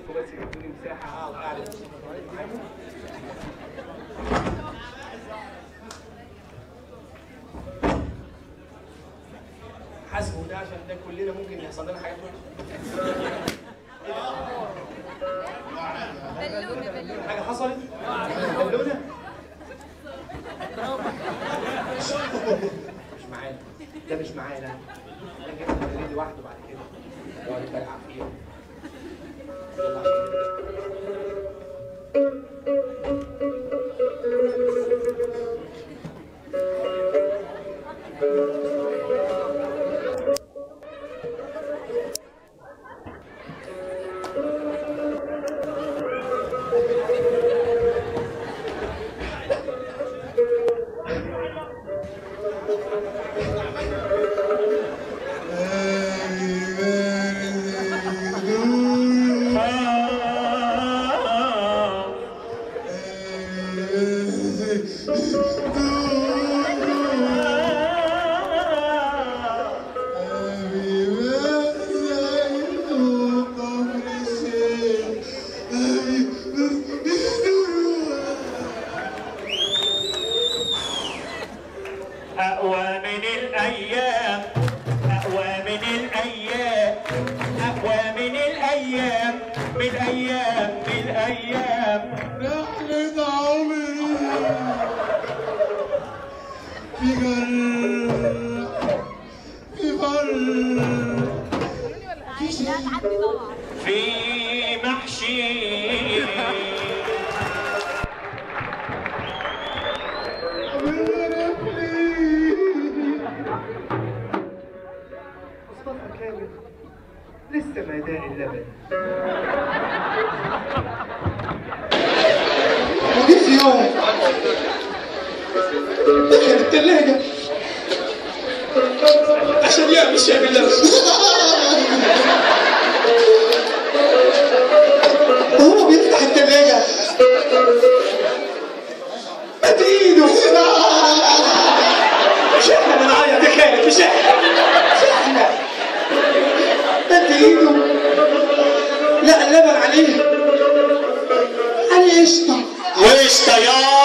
ارجوكم بس ادوني مساحه اقعد قاعده بسيطه معاكم حاسبوا ده عشان ده كلنا ممكن يحصل لنا حاجات بلونة بلونة حاجه حصلت بالونه مش معانا ده مش معانا ده جبت البرنامج لوحده بعد كده يقعد يفرقع فيها يلا عشان أقوى من الأيام أقوى من الأيام أقوى من الأيام من أيام من أيام رحلة عمري في جرح في فرح لا تعدي طبعا في محشي مصطفى كامل لسه ما داء اللبن وجيت في يوم دخل الثلاجة عشان يعمل شاي باللبن وهو بيفتح الثلاجة مد ايده مش احنا اللي نعيط يا خالد مش احنا مش احنا مد ايده لا اللبن عليه عليه قشطه وش يا